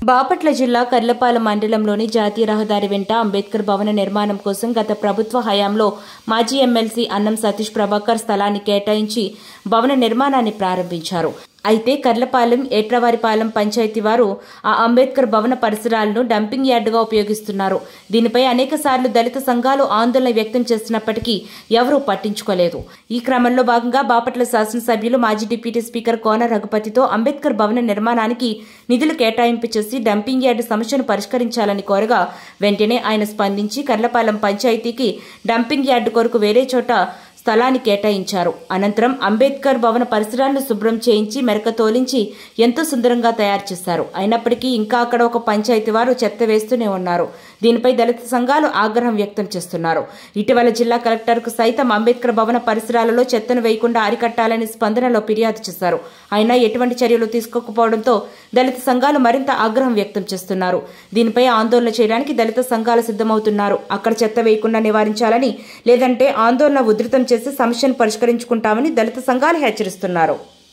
బాపట్ల జిల్లా కర్లపాలెం మండలంలోని జాతీయ రహదారి వెంట అంబేద్కర్ భవన నిర్మాణం కోసం గత ప్రభుత్వ హయాంలో మాజీ ఎమ్మెల్సీ అన్నం సతీష్ ప్రభాకర్ స్థలాన్ని కేటాయించి భవన నిర్మాణాన్ని ప్రారంభించారు అయితే కర్లపాలెం ఏట్రవారిపాలెం పంచాయతీ వారు ఆ అంబేద్కర్ భవన పరిసరాలను డంపింగ్ యార్డుగా ఉపయోగిస్తున్నారు దీనిపై అనేక సార్లు దళిత సంఘాలు ఆందోళన వ్యక్తం చేస్తున్నప్పటికీ ఎవరూ పట్టించుకోలేదు ఈ క్రమంలో భాగంగా బాపట్ల శాసనసభ్యులు మాజీ డిప్యూటీ స్పీకర్ కోన రఘుపతితో అంబేద్కర్ భవన నిర్మాణానికి నిధులు కేటాయింపు చేసి డంపింగ్ యార్డు సమస్యను పరిష్కరించాలని కోరగా వెంటనే ఆయన స్పందించి కర్లపాలెం పంచాయతీకి డంపింగ్ యార్డు కొరకు వేరే చోట స్థలాన్ని కేటాయించారు అనంతరం అంబేద్కర్ భవన పరిసరాలను శుభ్రం చేయించి మెరక తోలించి ఎంతో సుందరంగా తయారు చేశారు అయినప్పటికీ ఇంకా అక్కడ ఒక పంచాయతీ వారు చెత్త వేస్తూనే ఉన్నారు దీనిపై దళిత సంఘాలు ఆగ్రహం వ్యక్తం చేస్తున్నారు ఇటీవల జిల్లా కలెక్టర్కు సైతం అంబేద్కర్ భవన పరిసరాలలో చెత్తను వేయకుండా అరికట్టాలని స్పందనలో ఫిర్యాదు చేశారు అయినా ఎటువంటి చర్యలు తీసుకోకపోవడంతో దళిత సంఘాలు మరింత ఆగ్రహం వ్యక్తం చేస్తున్నారు దీనిపై ఆందోళన చేయడానికి దళిత సంఘాలు సిద్ధమవుతున్నారు అక్కడ చెత్త వేయకుండా నివారించాలని లేదంటే ఆందోళన ఉధృతం చేసి సమస్యను పరిష్కరించుకుంటామని దళిత సంఘాలు హెచ్చరిస్తున్నారు